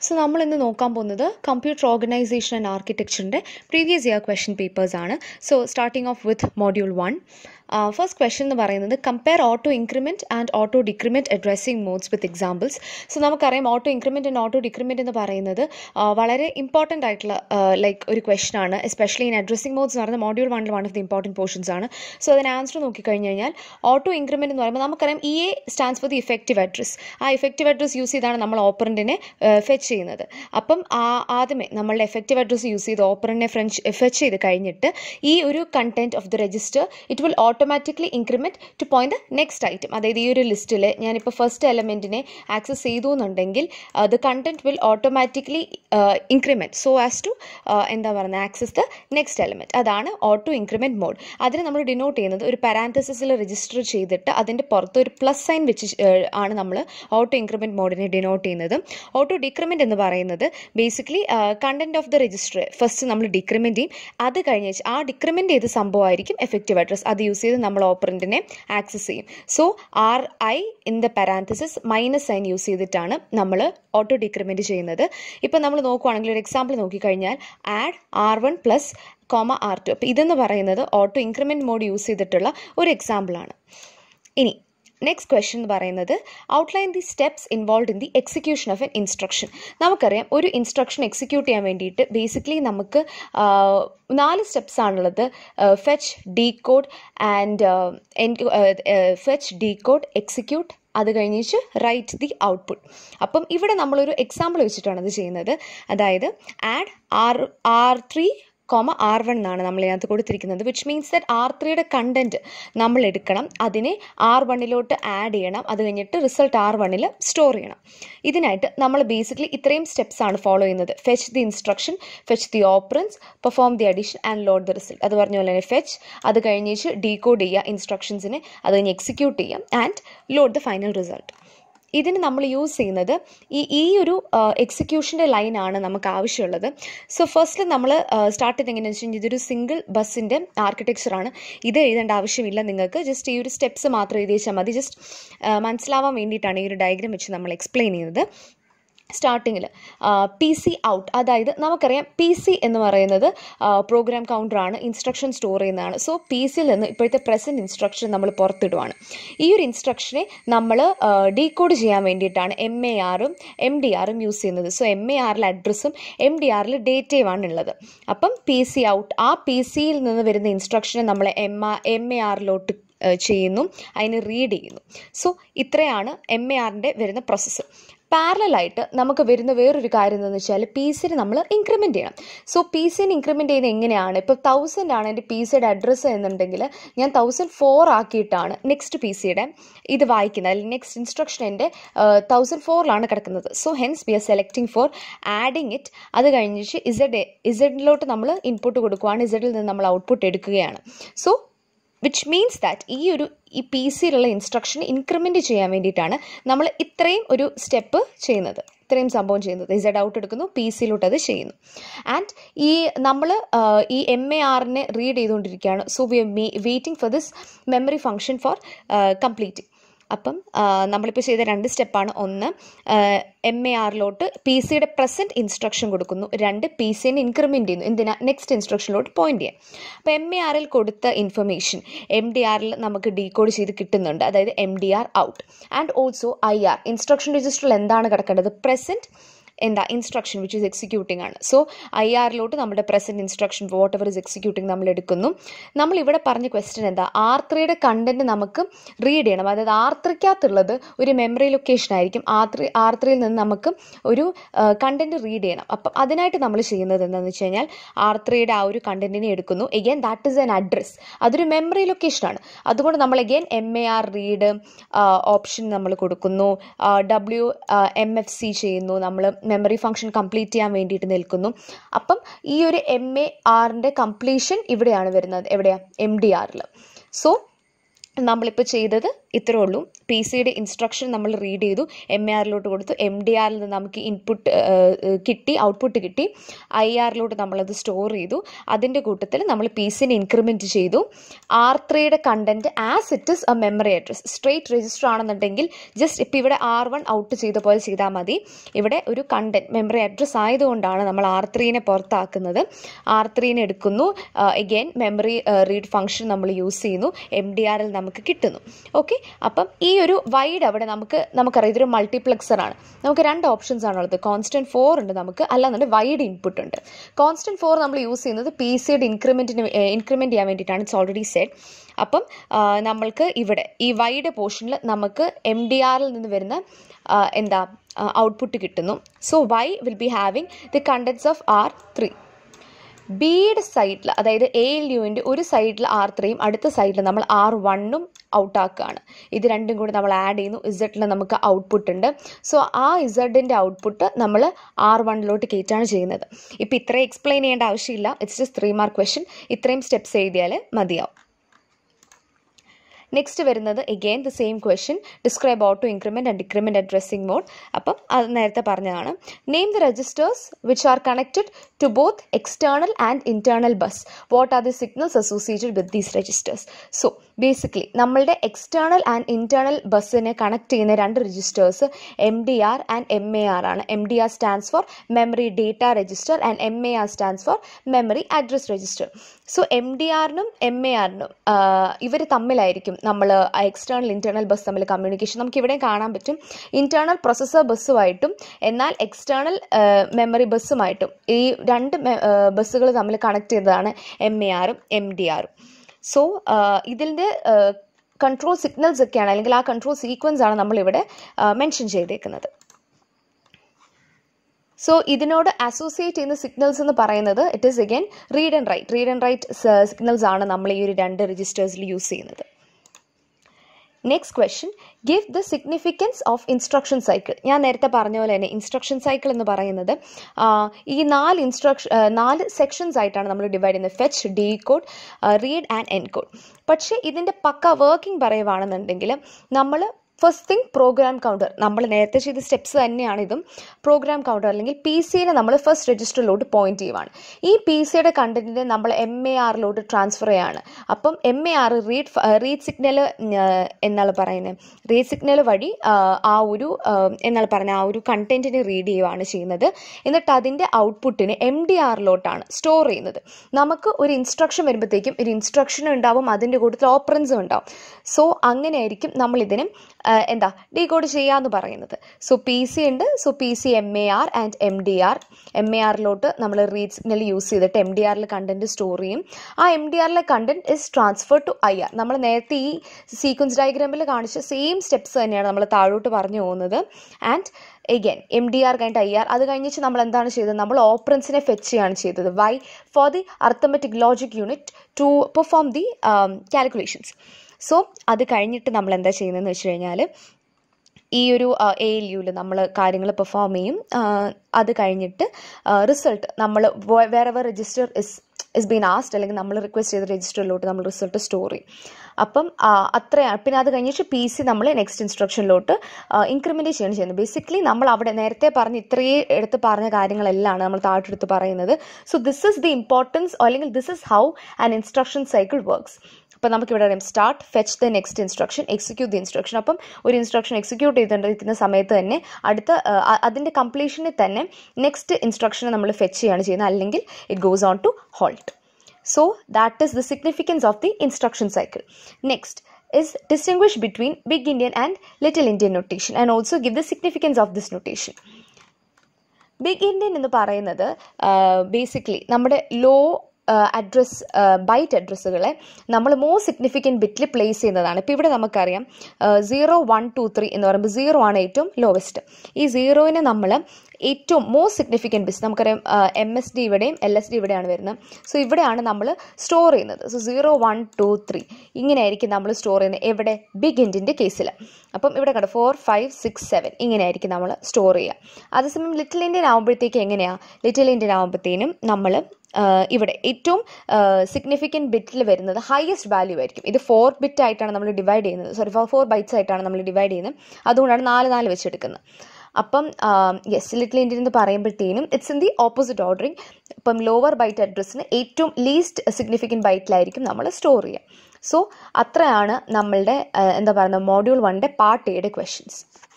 So നമ്മൾ ഇന്ന് നോക്കാൻ പോകുന്നത് കമ്പ്യൂട്ടർ ഓർഗനൈസേഷൻ ആൻഡ് ആർക്കിടെക്ചറിൻ്റെ പ്രീവിയസ് ഇയർ ക്വസ്റ്റ്യൻ പേപ്പേഴ്സ് ആണ് so starting off with module one first question എന്ന് പറയുന്നത് compare auto increment and auto decrement addressing modes with examples so നമുക്കറിയാം auto increment and auto decrement എന്ന് പറയുന്നത് ആ, വളരെ important ആയിട്ടുള്ള ലൈക്ക് ഒരു ക്വസ്റ്റൻ ആണ് എസ്പെഷ്യലി ഇൻ അഡ്രസ്സിംഗ് മോഡ്സ് എന്ന് പറയുന്നത് മോഡ്യൂൾ വണ്ണിൽ one of the important portions ആണ് സോ അതിന് ആൻസർ നോക്കിക്കഴിഞ്ഞ് കഴിഞ്ഞാൽ ഓട്ടോ ഇൻക്രിമെൻറ്റ് എന്ന് പറയുമ്പോൾ നമുക്കറിയാം E A stands for the effective address ആ ഇഫക്റ്റീവ് അഡ്രസ് യൂസ് ചെയ്താണ് നമ്മൾ ഓപ്പറൻറ്റിനെ ഫെച്ച് ചെയ്യുന്നത് അപ്പം ആ ആദ്യമേ നമ്മളുടെ എഫക്റ്റീവ് അഡ്രസ് യൂസ് ചെയ്ത് ഓപ്പറൻറ്റിനെ ഫ്രഞ്ച് ഫെച്ച് ചെയ്ത് കഴിഞ്ഞിട്ട് ഈ ഒരു content of the register it will automatically increment to point the next item അതായത് ഈ ഒരു ലിസ്റ്റിൽ ഞാനിപ്പോൾ ഫസ്റ്റ് എലമെൻറ്റിനെ ആക്സസ് ചെയ്തു എന്നുണ്ടെങ്കിൽ the content will automatically increment so as to എന്താ പറയുന്നത് ആക്സസ് ദ നെക്സ്റ്റ് എലമെൻറ്റ് അതാണ് ഓട്ടോ ഇൻക്രിമെൻറ്റ് മോഡ് അതിന് നമ്മൾ ഡിനോട്ട് ചെയ്യുന്നത് ഒരു പാരാന്തസിസിൽ രജിസ്റ്റർ ചെയ്തിട്ട് അതിൻ്റെ പുറത്ത് ഒരു പ്ലസ് സൈൻ വെച്ച് ഏഹ്, ആണ് നമ്മൾ ഓട്ടോ ഇൻക്രിമെൻറ്റ് മോഡിനെ ഡിനോട്ട് ചെയ്യുന്നത് ഓട്ടോ ഡിക്രിമെൻറ്റ് എന്ന് പറയുന്നത് basically content of the register first നമ്മൾ ഡിക്രിമെൻറ്റ് ചെയ്യും അത് കഴിഞ്ഞ് ആ ഡിക്രിമെൻറ്റ് ചെയ്ത സംഭവമായിരിക്കും എഫക്റ്റീവ് അഡ്രസ് അത് യൂസ് ചെയ്ത് നമ്മൾ ഓപ്പറൻറ്റിനെ ആക്സസ് ചെയ്യും so R I in the parenthesis minus sign use ചെയ്തിട്ടാണ് നമ്മൾ ഓട്ടോ ഡിക്രിമെൻറ്റ് ചെയ്യുന്നത് ഇപ്പം നമ്മൾ നോക്കുവാണെങ്കിൽ ഒരു എക്സാമ്പിൾ നോക്കിക്കഴിഞ്ഞാൽ add R one plus comma R two അപ്പോൾ ഇതെന്ന് പറയുന്നത് ഓട്ടോ ഇൻക്രിമെൻറ്റ് മോഡ് യൂസ് ചെയ്തിട്ടുള്ള ഒരു എക്സാമ്പിളാണ് ഇനി നെക്സ്റ്റ് ക്വസ്റ്റ്യൻ എന്ന് പറയുന്നത് outline the steps involve in the execution of an instruction നമുക്കറിയാം ഒരു ഇൻസ്ട്രക്ഷൻ എക്സിക്യൂട്ട് ചെയ്യാൻ വേണ്ടിയിട്ട് ബേസിക്കലി നമുക്ക് ആ, നാല് സ്റ്റെപ്സ് ആണുള്ളത് fetch decode and fetch decode execute അത് കഴിഞ്ഞിട്ട് റൈറ്റ് ദി ഔട്ട്പുട്ട് അപ്പം ഇവിടെ നമ്മളൊരു എക്സാമ്പിൾ വെച്ചിട്ടാണ് ഇത് ചെയ്യുന്നത് അതായത് add R R three comma R one എന്നാണ് നമ്മൾ ഇതിനകത്ത് കൊടുത്തിരിക്കുന്നത് വിച്ച് മീൻസ് ദറ്റ് ആർ ത്രീയുടെ കണ്ടന്റ് നമ്മൾ എടുക്കണം അതിനെ ആർ വണ്ണിലോട്ട് ആഡ് ചെയ്യണം അത് കഴിഞ്ഞിട്ട് റിസൾട്ട് ആർ വണ്ണിൽ സ്റ്റോർ ചെയ്യണം ഇതിനായിട്ട് നമ്മൾ ബേസിക്കലി ഇത്രയും സ്റ്റെപ്സ് ആണ് ഫോളോ ചെയ്യുന്നത് fetch the instruction fetch the operands perform the addition and load the result അത് പറഞ്ഞ പോലെ തന്നെ ഫെച്ച് അത് കഴിഞ്ഞിട്ട് ഡീകോഡ് ചെയ്യുക ഇൻസ്ട്രക്ഷൻസിനെ അത് കഴിഞ്ഞ് എക്സിക്യൂട്ട് ചെയ്യാം and load the final result ഇതിന് നമ്മൾ യൂസ് ചെയ്യുന്നത് ഈ ഈ ഒരു എക്സിക്യൂഷൻ്റെ ലൈനാണ് നമുക്ക് ആവശ്യമുള്ളത് സോ ഫസ്റ്റ് നമ്മൾ സ്റ്റാർട്ട് ചെയ്ത് എങ്ങനെയാണെന്ന് വെച്ച് കഴിഞ്ഞാൽ ഇതൊരു സിംഗിൾ ബസ്സിൻ്റെ ആർക്കിടെക്ചറാണ് ഇത് എഴുതേണ്ട ആവശ്യമില്ല നിങ്ങൾക്ക് ജസ്റ്റ് ഈ ഒരു സ്റ്റെപ്സ് മാത്രം എഴുതി വെച്ചാൽ മതി ജസ്റ്റ് മനസ്സിലാവാൻ വേണ്ടിയിട്ടാണ് ഈ ഒരു ഡയഗ്രാം വെച്ച് നമ്മൾ എക്സ്പ്ലെയിൻ ചെയ്യുന്നത് സ്റ്റാർട്ടിങ്ങിൽ പി സി ഔട്ട് അതായത് നമുക്കറിയാം പി സി എന്ന് പറയുന്നത് പ്രോഗ്രാം കൗണ്ടറാണ് ഇൻസ്ട്രക്ഷൻ സ്റ്റോർ ചെയ്യുന്നതാണ് സോ പി സിയിൽ നിന്ന് ഇപ്പോഴത്തെ പ്രസൻറ്റ് ഇൻസ്ട്രക്ഷൻ നമ്മൾ പുറത്തിടുവാണ് ഈ ഒരു ഇൻസ്ട്രക്ഷനെ നമ്മൾ ഡീകോഡ് ചെയ്യാൻ വേണ്ടിയിട്ടാണ് എം എ ആറും എം ഡി ആറും യൂസ് ചെയ്യുന്നത് സോ എം എ ആറിൽ അഡ്രസ്സും എം ഡി ആറിൽ ഡേറ്റയുമാണ് ഉള്ളത് അപ്പം പി സി ഔട്ട് ആ പി സിയിൽ നിന്ന് വരുന്ന ഇൻസ്ട്രക്ഷനെ നമ്മൾ എം ആ എം എ ആറിലോട്ട് ചെയ്യുന്നു അതിന് റീഡ് ചെയ്യുന്നു സോ ഇത്രയാണ് എം എ ആറിൻ്റെ വരുന്ന പ്രോസസ്സ് പാരലായിട്ട് നമുക്ക് വരുന്ന വേറൊരു കാര്യം എന്താണെന്ന് വെച്ചാൽ പി സിനെ നമ്മൾ ഇൻക്രിമെൻറ്റ് ചെയ്യണം സോ പി സിനെ ഇൻക്രിമെൻറ്റ് ചെയ്യുന്നത് എങ്ങനെയാണ് ഇപ്പോൾ തൗസൻഡ് ആണ് എൻ്റെ പി സിയുടെ അഡ്രസ്സ് എന്നുണ്ടെങ്കിൽ ഞാൻ തൗസൻഡ് ഫോർ ആക്കിയിട്ടാണ് നെക്സ്റ്റ് പി സിയുടെ ഇത് വായിക്കുന്നത് അല്ലെങ്കിൽ നെക്സ്റ്റ് ഇൻസ്ട്രക്ഷൻ എൻ്റെ തൗസൻഡ് ഫോറിലാണ് കിടക്കുന്നത് so hence we are selecting four adding it അത് കഴിഞ്ഞിട്ട് ഇസഡ് ഇസഡിലോട്ട് നമ്മൾ ഇൻപുട്ട് കൊടുക്കുവാണ് ഇസഡിൽ നിന്ന് നമ്മൾ ഔട്ട്പുട്ട് എടുക്കുകയാണ് സോ വിച്ച് മീൻസ് ദാറ്റ് ഈ ഒരു ഈ പി സിയിലുള്ള ഇൻസ്ട്രക്ഷൻ ഇൻക്രിമെൻറ്റ് ചെയ്യാൻ വേണ്ടിയിട്ടാണ് നമ്മൾ ഇത്രയും ഒരു സ്റ്റെപ്പ് ചെയ്യുന്നത് ഇത്രയും സംഭവം ചെയ്യുന്നത് ഇസഡ് ഔട്ട് എടുക്കുന്നു പി സിയിലോട്ട് അത് ചെയ്യുന്നു ആൻഡ് ഈ നമ്മൾ ഈ എം എ ആറിനെ റീഡ് ചെയ്തുകൊണ്ടിരിക്കുകയാണ് so we waiting for this memory function for completing അപ്പം ആ, നമ്മളിപ്പോൾ ചെയ്ത രണ്ട് സ്റ്റെപ്പാണ് ഒന്ന് എം എ ആറിലോട്ട് പി സിയുടെ പ്രസൻറ്റ് ഇൻസ്ട്രക്ഷൻ കൊടുക്കുന്നു രണ്ട് പി സിനെ ഇൻക്രിമെൻറ്റ് ചെയ്യുന്നു എന്തിനാ നെക്സ്റ്റ് ഇൻസ്ട്രക്ഷനിലോട്ട് പോയിന്റ് ചെയ്യാൻ അപ്പോൾ എം എ ആറിൽ കൊടുത്ത ഇൻഫർമേഷൻ എം ഡി ആറിൽ നമുക്ക് ഡീകോഡ് ചെയ്ത് കിട്ടുന്നുണ്ട് അതായത് M D R out and also I R instruction രജിസ്റ്ററിൽ എന്താണ് കിടക്കേണ്ടത് പ്രസൻറ്റ് എന്താ ഇൻസ്ട്രക്ഷൻ വിച്ച് ഇസ് എക്സിക്യൂട്ടിംഗ് ആണ് സോ ഐ ആറിലോട്ട് നമ്മുടെ present instruction whatever is executing നമ്മൾ എടുക്കുന്നു നമ്മൾ ഇവിടെ പറഞ്ഞ ക്വസ്റ്റ്യൻ എന്താ ആർ ത്രീയുടെ കണ്ടന്റ് നമുക്ക് റീഡ് ചെയ്യണം അതായത് ആർ ത്രീക്കകത്തുള്ളത് ഒരു മെമ്മറി ലൊക്കേഷൻ ആയിരിക്കും ആർ ത്രീ ആർ ത്രീയിൽ നിന്ന് നമുക്ക് ഒരു കണ്ടന്റ് റീഡ് ചെയ്യണം അപ്പം അതിനായിട്ട് നമ്മൾ ചെയ്യുന്നത് എന്താണെന്ന് വെച്ച് കഴിഞ്ഞാൽ ആർ ത്രീയുടെ ആ ഒരു കണ്ടന്റിനെ എടുക്കുന്നു again that is an address അതൊരു മെമ്മറി ലൊക്കേഷനാണ് അതുകൊണ്ട് നമ്മൾ again M A R read option നമ്മൾ കൊടുക്കുന്നു ഡബ്ല്യു എം എഫ് സി ചെയ്യുന്നു നമ്മൾ മെമ്മറി ഫംഗ്ഷൻ കംപ്ലീറ്റ് ചെയ്യാൻ വേണ്ടിയിട്ട് നിൽക്കുന്നു അപ്പം ഈ ഒരു എം എ ആറിൻ്റെ കംപ്ലീഷൻ ഇവിടെയാണ് വരുന്നത് എവിടെയാ എം ഡി ആറിൽ സോ നമ്മളിപ്പോൾ ചെയ്തത് ഇത്രേ ഉള്ളൂ പി സിയുടെ ഇൻസ്ട്രക്ഷൻ നമ്മൾ റീഡ് ചെയ്തു എം എ ആറിലോട്ട് കൊടുത്തു എം ഡി ആറിൽ നിന്ന് നമുക്ക് ഇൻപുട്ട് കിട്ടി ഔട്ട്പുട്ട് കിട്ടി ഐ ആറിലോട്ട് നമ്മളത് സ്റ്റോർ ചെയ്തു അതിൻ്റെ കൂട്ടത്തിൽ നമ്മൾ പി സിനെ ഇൻക്രിമെൻറ്റ് ചെയ്തു ആർ ത്രീയുടെ content as it is a memory address straight register ആണെന്നുണ്ടെങ്കിൽ ജസ്റ്റ് ഇപ്പോൾ ഇവിടെ ആർ വൺ ഔട്ട് ചെയ്ത പോലെ ചെയ്താൽ മതി ഇവിടെ ഒരു കണ്ടന്റ് മെമ്മറി അഡ്രസ് ആയതുകൊണ്ടാണ് നമ്മൾ ആർ ത്രീനെ പുറത്താക്കുന്നത് ആർ ത്രീനെ എടുക്കുന്നു എഗെയിൻ മെമ്മറി റീഡ് ഫംഗ്ഷൻ നമ്മൾ യൂസ് ചെയ്യുന്നു എം ഡി ആറിൽ നമുക്ക് കിട്ടുന്നു ഓക്കെ അപ്പം ഈ ഒരു വൈഡ് അവിടെ നമുക്ക് നമുക്കറിയാം ഇതൊരു മൾട്ടിപ്ലക്സർ ആണ് നമുക്ക് രണ്ട് ഓപ്ഷൻസ് ആണുള്ളത് കോൺസ്റ്റന്റ് ഫോർ ഉണ്ട് നമുക്ക് അല്ലാന്നുണ്ടെങ്കിൽ വൈഡ് ഇൻപുട്ട് ഉണ്ട് കോൺസ്റ്റന്റ് ഫോർ നമ്മൾ യൂസ് ചെയ്യുന്നത് പി സിയുടെ ഇൻക്രിമെൻറ്റിന് ഇൻക്രിമെൻറ്റ് ചെയ്യാൻ വേണ്ടിയിട്ടാണ് ഇറ്റ്സ് ഓൾറെഡി സെഡ് അപ്പം ആ, നമ്മൾക്ക് ഇവിടെ ഈ വൈഡ് പോർഷനിൽ നമുക്ക് എം ഡി ആറിൽ നിന്ന് വരുന്ന ആ, എന്താ ഔട്ട്പുട്ട് കിട്ടുന്നു so Y will be having the contents of R three ബിയുടെ സൈഡിൽ അതായത് എ എൽ യുവിൻ്റെ ഒരു സൈഡിൽ ആർ ത്രീയും അടുത്ത സൈഡിൽ നമ്മൾ ആർ വണ്ണും ഔട്ടാക്കുകയാണ് ഇത് രണ്ടും കൂടി നമ്മൾ ആഡ് ചെയ്യുന്നു ഇസഡിൽ നമുക്ക് ഔട്ട്പുട്ട് ഉണ്ട് സോ ആ ഇസഡിൻ്റെ ഔട്ട്പുട്ട് നമ്മൾ ആർ വണ്ണിലോട്ട് കയറ്റാണ് ചെയ്യുന്നത് ഇപ്പം ഇത്രയും എക്സ്പ്ലെയിൻ ചെയ്യേണ്ട ആവശ്യമില്ല it's just three mark question ഇത്രയും സ്റ്റെപ്സ് എഴുതിയാൽ മതിയാവും നെക്സ്റ്റ് വരുന്നത് again the same question describe auto increment and decrement addressing mode അപ്പം അത് നേരത്തെ പറഞ്ഞതാണ് name the registers which are connected to both external and internal bus what are the signals associated with these registers so basically നമ്മളുടെ external and internal ബസ്സിനെ connect ചെയ്യുന്ന രണ്ട് registers M D R and M A R ആണ് M D R stands for memory data register and M A R stands for memory address register so M D ആറിനും M A ആറിനും ഇവർ തമ്മിലായിരിക്കും നമ്മൾ external internal bus തമ്മിൽ communication നമുക്ക് ഇവിടെ കാണാൻ പറ്റും ഇന്റേണൽ പ്രൊസസ്സർ ബസ്സുമായിട്ടും എന്നാൽ എക്സ്റ്റേണൽ മെമ്മറി ബസ്സുമായിട്ടും ഈ രണ്ട് ബസ്സുകൾ തമ്മിൽ കണക്ട് ചെയ്തതാണ് എം എ ആറും എം ഡി ആറും സോ ഇതിൻ്റെ കൺട്രോൾ സിഗ്നൽസ് ഒക്കെയാണ് അല്ലെങ്കിൽ ആ കൺട്രോൾ സീക്വൻസ് ആണ് നമ്മളിവിടെ മെൻഷൻ ചെയ്തേക്കുന്നത് സോ ഇതിനോട് അസോസിയേറ്റ് ചെയ്യുന്ന സിഗ്നൽസ് എന്ന് പറയുന്നത് it is again read and write read and write signals ആണ് നമ്മൾ ഈ ഒരു രണ്ട് രജിസ്റ്റേഴ്സിൽ യൂസ് ചെയ്യുന്നത് next question give the significance of instruction cycle ഞാൻ നേരത്തെ പറഞ്ഞ പോലെ തന്നെ ഇൻസ്ട്രക്ഷൻ സൈക്കിൾ എന്ന് പറയുന്നത് ആ, ഈ നാല് ഇൻസ്ട്രക്ഷൻ നാല് സെക്ഷൻസ് ആയിട്ടാണ് നമ്മൾ ഡിവൈഡ് ചെയ്യുന്നത് fetch decode read and encode പക്ഷേ ഇതിൻ്റെ പക്ക വർക്കിംഗ് പറയുവാണെന്നുണ്ടെങ്കിൽ നമ്മൾ ഫസ്റ്റ് തിങ് പ്രോഗ്രാം കൗണ്ടർ നമ്മൾ നേരത്തെ ചെയ്ത സ്റ്റെപ്സ് തന്നെയാണ് ഇതും പ്രോഗ്രാം കൗണ്ടർ അല്ലെങ്കിൽ പി സിനെ നമ്മൾ ഫസ്റ്റ് രജിസ്റ്ററിലോട്ട് പോയിന്റ് ചെയ്യുവാണ് ഈ പി സിയുടെ കണ്ടന്റിനെ നമ്മൾ എം എ ആറിലോട്ട് ട്രാൻസ്ഫർ ചെയ്യാണ് അപ്പം M A R read read signal എന്നാണ് പറയുന്നത് റീഡ് സിഗ്നൽ വഴി ആ, ആ ഒരു ആ, എന്നാണ് പറയുന്നത് ആ ഒരു കണ്ടന്റിനെ റീഡ് ചെയ്യുവാണ് ചെയ്യുന്നത് എന്നിട്ട് അതിൻ്റെ ഔട്ട്പുട്ടിനെ എം ഡി ആറിലോട്ടാണ് സ്റ്റോർ ചെയ്യുന്നത് നമുക്ക് ഒരു ഇൻസ്ട്രക്ഷൻ വരുമ്പോഴത്തേക്കും ഒരു ഇൻസ്ട്രക്ഷൻ ഉണ്ടാവും അതിൻ്റെ കൂട്ടത്തിൽ ഓപ്പറൻസും ഉണ്ടാവും സോ അങ്ങനെയായിരിക്കും നമ്മൾ ഇതിനെ ആ, എന്താ ഡീകോഡ് ചെയ്യാന്ന് പറയുന്നത് സോ പി സി ഉണ്ട് so P C M A R and M D R M A ആറിലോട്ട് നമ്മൾ റീഡ് സിഗ്നൽ യൂസ് ചെയ്തിട്ട് എം ഡി ആറിൽ കണ്ടന്റ് സ്റ്റോർ ചെയ്യും ആ എം ഡി ആറിലെ content is transfer to I R നമ്മൾ നേരത്തെ ഈ സീക്വൻസ് ഡയഗ്രാമിൽ കാണിച്ച സെയിം സ്റ്റെപ്സ് തന്നെയാണ് നമ്മൾ താഴോട്ട് പറഞ്ഞു പോകുന്നത് and again M D R കഴിഞ്ഞിട്ട് ഐ ആർ അത് കഴിഞ്ഞിട്ട് നമ്മൾ എന്താണ് ചെയ്തത് നമ്മൾ ഓപ്പറൻസിനെ ഫെച്ച് ചെയ്യാണ് ചെയ്തത് why for the arithmetic logic unit to perform the calculations so അത് കഴിഞ്ഞിട്ട് നമ്മൾ എന്താ ചെയ്യുന്നതെന്ന് വെച്ച് കഴിഞ്ഞാൽ ഈ ഒരു എ എൽ യുവിൽ നമ്മൾ കാര്യങ്ങൾ പെർഫോം ചെയ്യും ആ, അത് കഴിഞ്ഞിട്ട് റിസൾട്ട് നമ്മൾ വേറെ വേറെ രജിസ്റ്റർ ഇസ് ഇസ് ബീൻ ആസ്റ്റ് അല്ലെങ്കിൽ നമ്മൾ റിക്വസ്റ്റ് ചെയ്ത രജിസ്റ്ററിലോട്ട് നമ്മൾ റിസൾട്ട് സ്റ്റോർ ചെയ്യും അപ്പം ആ, അത്രയാണ് പിന്നെ അത് കഴിഞ്ഞിട്ട് പി സി നമ്മൾ നെക്സ്റ്റ് ഇൻസ്ട്രക്ഷനിലോട്ട് ഇൻക്രിമെൻറ്റ് ചെയ്യാണ് ചെയ്യുന്നത് ബേസിക്കലി നമ്മൾ അവിടെ നേരത്തെ പറഞ്ഞ ഇത്രയും എടുത്ത് പറഞ്ഞ കാര്യങ്ങളെല്ലാം നമ്മൾ താഴെടുത്ത് പറയുന്നത് so this is the importance അല്ലെങ്കിൽ this is how an instruction cycle works അപ്പം നമുക്ക് ഇവിടെ അറിയാം start fetch the next instruction execute the instruction അപ്പം ഒരു ഇൻസ്ട്രക്ഷൻ എക്സിക്യൂട്ട് ചെയ്തിരിക്കുന്ന സമയത്ത് തന്നെ അടുത്ത ആ, അതിൻ്റെ കംപ്ലീഷനിൽ തന്നെ നെക്സ്റ്റ് ഇൻസ്ട്രക്ഷനെ നമ്മൾ ഫെച്ച് ചെയ്യാണ് ചെയ്യുന്നത് അല്ലെങ്കിൽ it goes on to halt so that is the significance of the instruction cycle next is distinguish between big Indian and little Indian notation and also give the significance of this notation. Big endian എന്ന് പറയുന്നത് basically നമ്മുടെ law address byte അഡ്രസ്സുകളെ നമ്മൾ most significant ബിറ്റിൽ place ചെയ്യുന്നതാണ് ഇപ്പോൾ ഇവിടെ നമുക്കറിയാം zero one two three എന്ന് പറയുമ്പോൾ സീറോ ആണ് ഏറ്റവും ലോവസ്റ്റ് ഈ സീറോയിനെ നമ്മൾ ഏറ്റവും മോസ്റ്റ് സിഗ്നിഫിക്കൻറ്റ് ബിറ്റ്സ് നമുക്കറിയാം എം എസ് ഡി ഇവിടെയും എൽ എസ് ഡി ഇവിടെയാണ് വരുന്നത് സോ ഇവിടെയാണ് നമ്മൾ സ്റ്റോർ ചെയ്യുന്നത് so zero one two three ഇങ്ങനെയായിരിക്കും നമ്മൾ സ്റ്റോർ ചെയ്യുന്നത് എവിടെ ബിഗ് ഇൻറ്റിൻ്റെ കേസിൽ അപ്പം ഇവിടെ കണ്ടോ ഫോർ ഫൈവ് സിക്സ് സെവൻ ഇങ്ങനെയായിരിക്കും നമ്മൾ സ്റ്റോർ ചെയ്യുക അതേസമയം ലിറ്റിൽ ഇന്ത്യൻ ആകുമ്പോഴത്തേക്ക് എങ്ങനെയാണ് ലിറ്റിൽ ഇന്ത്യൻ ആകുമ്പോഴത്തേനും നമ്മൾ ഇവിടെ ഏറ്റവും സിഗ്നിഫിക്കൻറ്റ് ബിറ്റിൽ വരുന്നത് ഹയസ്റ്റ് വാല്യൂ ആയിരിക്കും ഇത് ഫോർ ബിറ്റ് ആയിട്ടാണ് നമ്മൾ ഡിവൈഡ് ചെയ്യുന്നത് സോറി ഫോർ ഫോർ ബൈറ്റ്സ് ആയിട്ടാണ് നമ്മൾ ഡിവൈഡ് ചെയ്യുന്നത് അതുകൊണ്ടാണ് നാല് നാല് വെച്ചെടുക്കുന്നത് അപ്പം യെസ് ലിറ്റിൽ ഇന്ത്യൻ എന്ന് പറയുമ്പോഴത്തേനും it's in the opposite ordering ഇപ്പം ലോവർ ബൈറ്റ് അഡ്രസ്സിന് ഏറ്റവും ലീസ്റ്റ് സിഗ്നിഫിക്കൻറ്റ് ബൈറ്റിലായിരിക്കും നമ്മൾ സ്റ്റോർ ചെയ്യുക സോ അത്രയാണ് നമ്മളുടെ എന്താ പറയുക മോഡ്യൂൾ വണ്ണിൻ്റെ പാർട്ട് എയുടെ ക്വസ്റ്റ്യൻസ്